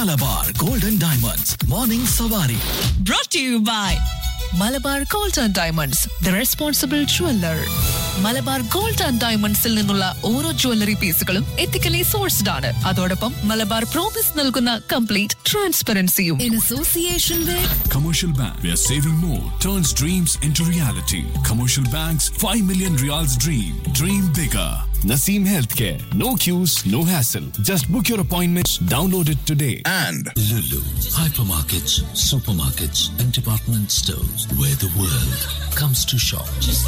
Malabar golden diamonds morning Savari brought to you by Malabar gold and diamonds the responsible jeweller Malabar gold and ഡയമണ്ട്സിൽ നിന്നുള്ള ഓരോ jewellery പീസുകളും ethically sourced ആണ് അതോടൊപ്പം മലബാർ പ്രോമിസ് നൽകുന്ന കംപ്ലീറ്റ് ട്രാൻസ്പെറൻസിയും in association with Commercial Bank, where saving more turns dreams into reality. Commercial Bank's 5 million reals dream. Dream bigger. Naseem Healthcare. No queues, no hassle. Just book your appointments. Download it today. and Lulu, hypermarkets, supermarkets, and department stores where the world comes to shop.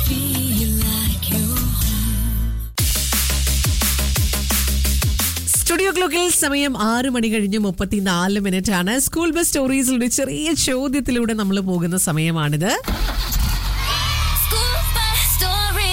Studio ക്ലോക്കിൽ സമയം ആറ് മണി കഴിഞ്ഞ് മുപ്പത്തിനാല് minute ആണ് school bus സ്റ്റോറീസിലൂടെ ചെറിയ ചോദ്യത്തിലൂടെ നമ്മൾ പോകുന്ന സമയമാണിത് School bus story.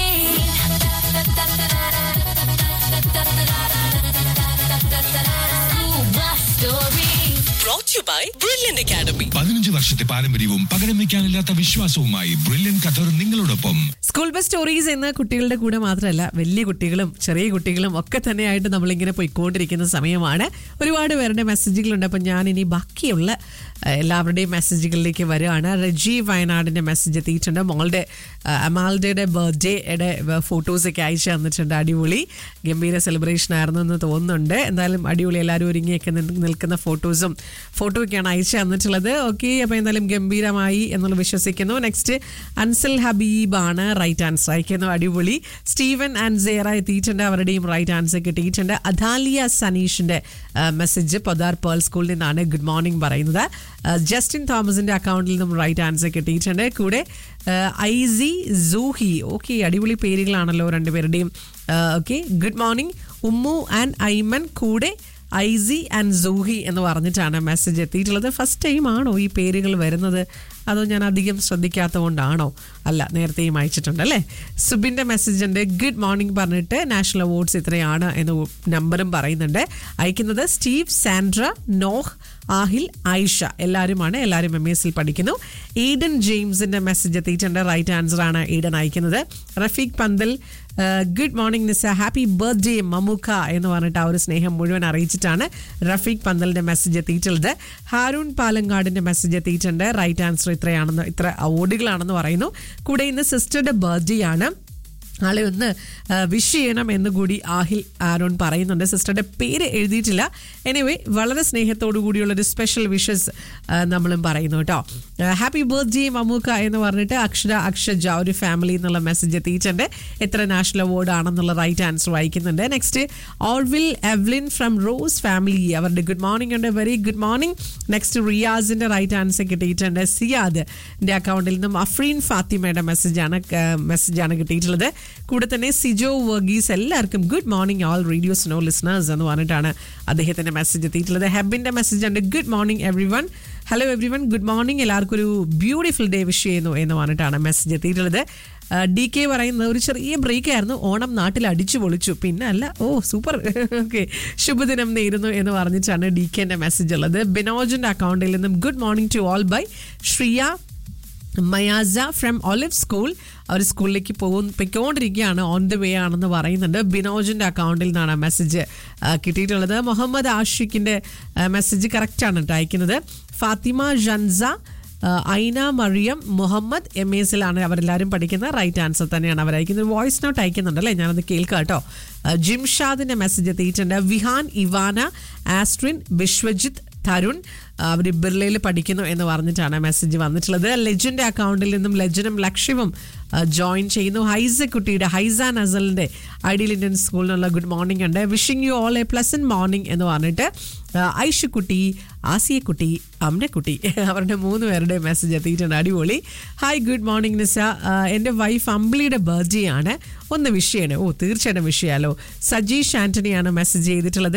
School bus story. brought to you by Brilliant Academy പതിനഞ്ച് വർഷത്തെ പാരമ്പര്യവും പകരം വയ്ക്കാനില്ലാത്ത വിശ്വാസവുമായി ബ്രില്യൻ ഖത്തർ നിങ്ങളോടൊപ്പം സ്കൂൾ ബസ് സ്റ്റോറീസ് എന്ന കുട്ടികളുടെ കൂടെ മാത്രമല്ല വലിയ കുട്ടികളും ചെറിയ കുട്ടികളും ഒക്കെ തന്നെയായിട്ട് നമ്മളിങ്ങനെ പോയിക്കൊണ്ടിരിക്കുന്ന സമയമാണ് ഒരുപാട് പേരുടെ മെസ്സേജുകളുണ്ട് അപ്പം ഞാൻ ഇനി ബാക്കിയുള്ള ഏഹ്, എല്ലാവരുടെയും മെസ്സേജുകളിലേക്ക് വരികയാണ് റജി വയനാടിൻ്റെ മെസ്സേജ് എത്തിയിട്ടുണ്ട് മോളുടെ ഏഹ്, അമാൽഡയുടെ ബർത്ത്ഡേയുടെ ഫോട്ടോസൊക്കെ അയച്ചു തന്നിട്ടുണ്ട് അടിപൊളി ഗംഭീര സെലിബ്രേഷൻ ആയിരുന്നു എന്ന് തോന്നുന്നുണ്ട് എന്തായാലും അടിപൊളി എല്ലാവരും ഒരുങ്ങിയൊക്കെ നിന്ന് നിൽക്കുന്ന ഫോട്ടോസും ഫോട്ടോ ഒക്കെയാണ് അയച്ചു തന്നിട്ടുള്ളത് ഓക്കെ അപ്പോൾ എന്തായാലും ഗംഭീരമായി എന്നുള്ള വിശ്വസിക്കുന്നു നെക്സ്റ്റ് അൻസൽ ഹബീബാണ് റൈറ്റ് ആൻസർ അയക്കുന്നു അടിപൊളി സ്റ്റീവൻ ആൻഡ് സേറ എത്തിയിട്ടുണ്ട് അവരുടെയും റൈറ്റ് ആൻസർ കിട്ടിയിട്ടുണ്ട് അദാലിയ സനീഷിന്റെ മെസ്സേജ് പൊതാർ പേൾ സ്കൂളിൽ നിന്നാണ് ഗുഡ് മോർണിംഗ് പറയുന്നത് ആ, ജസ്റ്റിൻ തോമസിന്റെ അക്കൗണ്ടിൽ നിന്നും റൈറ്റ് ആൻസർ കിട്ടിയിട്ടുണ്ട് കൂടെ ആ, ഐസി സൂഹി ഓക്കെ അടിപൊളി പേരുകളാണല്ലോ രണ്ടുപേരുടെയും okay good morning Ummu and Aiman കൂടെ ഐസി ആൻഡ് സൂഹി എന്ന് പറഞ്ഞിട്ടാണ് മെസ്സേജ് എത്തിയിട്ടുള്ളത് ഫസ്റ്റ് ടൈം ആണോ ഈ പേരുകൾ വരുന്നത് അതോ ഞാൻ അധികം ശ്രദ്ധിക്കാത്തതുകൊണ്ടാണോ അല്ല നേരത്തെയും അയച്ചിട്ടുണ്ട് അല്ലേ സുബിൻ്റെ മെസ്സേജ് ഉണ്ട് ഗുഡ് മോർണിംഗ് പറഞ്ഞിട്ട് നാഷണൽ അവാർഡ്സ് ഇത്രയാണ് എന്ന് നമ്പറും പറയുന്നുണ്ട് അയക്കുന്നത് Steve Sandra Noah Ahil Aisha എല്ലാവരുമാണ് എല്ലാവരും എം എസിൽ പഠിക്കുന്നു ഈഡൻ ജെയിംസിന്റെ മെസ്സേജ് എത്തിയിട്ടുണ്ട് റൈറ്റ് ആൻസർ ആണ് ഈഡൻ അയക്കുന്നത് Rafeeq Panthal good morning Nisa happy birthday Mamukka എന്ന് പറഞ്ഞിട്ട് ആ ഒരു സ്നേഹം മുഴുവൻ അറിയിച്ചിട്ടാണ് റഫീഖ് പന്തലിന്റെ മെസ്സേജ് എത്തിയിട്ടുള്ളത് ഹാരൂൺ പാലങ്കാടിന്റെ മെസ്സേജ് എത്തിയിട്ടുണ്ട് റൈറ്റ് ആൻസർ ഇത്രയാണെന്ന് ഇത്ര അവാർഡുകളാണെന്ന് പറയുന്നു കൂടെ ഇന്ന് സിസ്റ്ററുടെ ബർത്ത്ഡേ ആണ് ആളെ ഒന്ന് വിഷ് ചെയ്യണം എന്ന് കൂടി ആഹിൽ ആരോൺ പറയുന്നുണ്ട് സിസ്റ്ററുടെ പേര് എഴുതിയിട്ടില്ല എനിവേ വളരെ സ്നേഹത്തോടു കൂടിയുള്ളൊരു സ്പെഷ്യൽ വിഷസ് നമ്മളും പറയുന്നു കേട്ടോ ഹാപ്പി ബർത്ത്ഡേ മമ്മൂക്ക എന്ന് പറഞ്ഞിട്ട് അക്ഷര അക്ഷജ ഒരു ഫാമിലി എന്നുള്ള മെസ്സേജ് എത്തിയിട്ടുണ്ട് എത്ര നാഷണൽ അവാർഡ് ആണെന്നുള്ള റൈറ്റ് ആൻസർ വായിക്കുന്നുണ്ട് നെക്സ്റ്റ് ഓൾവിൽ എവ്ലിൻ ഫ്രം റോസ് ഫാമിലി അവരുടെ ഗുഡ് മോർണിംഗ് ഉണ്ട് വെരി ഗുഡ് മോർണിംഗ് നെക്സ്റ്റ് റിയാസിന്റെ റൈറ്റ് ആൻസർ കിട്ടിയിട്ടുണ്ട് സിയാദ് അക്കൗണ്ടിൽ നിന്നും അഫ്രീൻ ഫാത്തിമയുടെ മെസ്സേജാണ് മെസ്സേജാണ് കിട്ടിയിട്ടുള്ളത് കൂടെ തന്നെ സിജോ വർഗീസ് എല്ലാവർക്കും good morning all radio Suno listeners എന്ന് പറഞ്ഞിട്ടാണ് അദ്ദേഹത്തിന്റെ മെസ്സേജ് എത്തിയിട്ടുള്ളത് ഹെബിന്റെ മെസ്സേജ് ഉണ്ട് good morning everyone hello everyone good morning എല്ലാവർക്കും ഒരു ബ്യൂട്ടിഫുൾ ഡേ വിഷ് ചെയ്യുന്നു എന്ന് പറഞ്ഞിട്ടാണ് മെസ്സേജ് എത്തിയിട്ടുള്ളത് ഡി കെ പറയുന്നത് ഒരു ചെറിയ ബ്രേക്ക് ആയിരുന്നു ഓണം നാട്ടിൽ അടിച്ചു പൊളിച്ചു പിന്നെ അല്ല ഓ സൂപ്പർ ഓക്കെ ശുഭദിനം നേരുന്നു എന്ന് പറഞ്ഞിട്ടാണ് ഡി കെന്റെ മെസ്സേജ് ഉള്ളത് ബിനോജിന്റെ അക്കൗണ്ടിൽ നിന്നും good morning to all by Shriya Mayasa from Olive school അവർ സ്കൂളിലേക്ക് പോകുന്ന പൊയ്ക്കൊണ്ടിരിക്കുകയാണ് ഓൺ ദ വേ ആണെന്ന് പറയുന്നുണ്ട് ബിനോജിൻ്റെ അക്കൗണ്ടിൽ നിന്നാണ് മെസ്സേജ് കിട്ടിയിട്ടുള്ളത് മുഹമ്മദ് ആഷിഖിൻ്റെ മെസ്സേജ് കറക്റ്റാണ് കേട്ടോ അയക്കുന്നത് ഫാത്തിമ ജൻസ ഐന മറിയം മുഹമ്മദ് എം എസിലാണ് അവരെല്ലാവരും പഠിക്കുന്നത് റൈറ്റ് ആൻസർ തന്നെയാണ് അവർ അയക്കുന്നത് വോയിസ് നോട്ട് അയക്കുന്നുണ്ട് അല്ലേ ഞാനത് കേൾക്കാം കേട്ടോ ജിംഷാദിൻ്റെ മെസ്സേജ് എത്തിയിട്ടുണ്ട് വിഹാൻ ഇവാന ആസ്ട്രിൻ വിശ്വജിത്ത് തരുൺ അവർ ബിർളയിൽ പഠിക്കുന്നു എന്ന് പറഞ്ഞിട്ടാണ് മെസ്സേജ് വന്നിട്ടുള്ളത് ലെജൻ്റെ അക്കൗണ്ടിൽ നിന്നും ലെജനും ലക്ഷ്യവും ജോയിൻ ചെയ്യുന്നു ഹൈസ കുട്ടിയുടെ ഹൈസ നസലിൻ്റെ ഐഡിയൽ ഇന്ത്യൻ സ്കൂളിനുള്ള ഗുഡ് മോർണിംഗ് ഉണ്ട് wishing you all a pleasant morning എന്ന് പറഞ്ഞിട്ട് ഐഷുക്കുട്ടി ആസിയക്കുട്ടി അമ്മക്കുട്ടി അവരുടെ മൂന്ന് പേരുടെ മെസ്സേജ് എത്തിയിട്ടുണ്ട് അടിപൊളി ഹായ് ഗുഡ് മോർണിംഗ് നിസ എൻ്റെ വൈഫ് അമ്പിളിയുടെ ബർത്ത്ഡേ ആണ് ഒന്ന് വിഷയമാണ് ഓ തീർച്ചയായിട്ടും വിഷയാലോ സജീഷ് ആന്റണിയാണ് മെസ്സേജ് ചെയ്തിട്ടുള്ളത്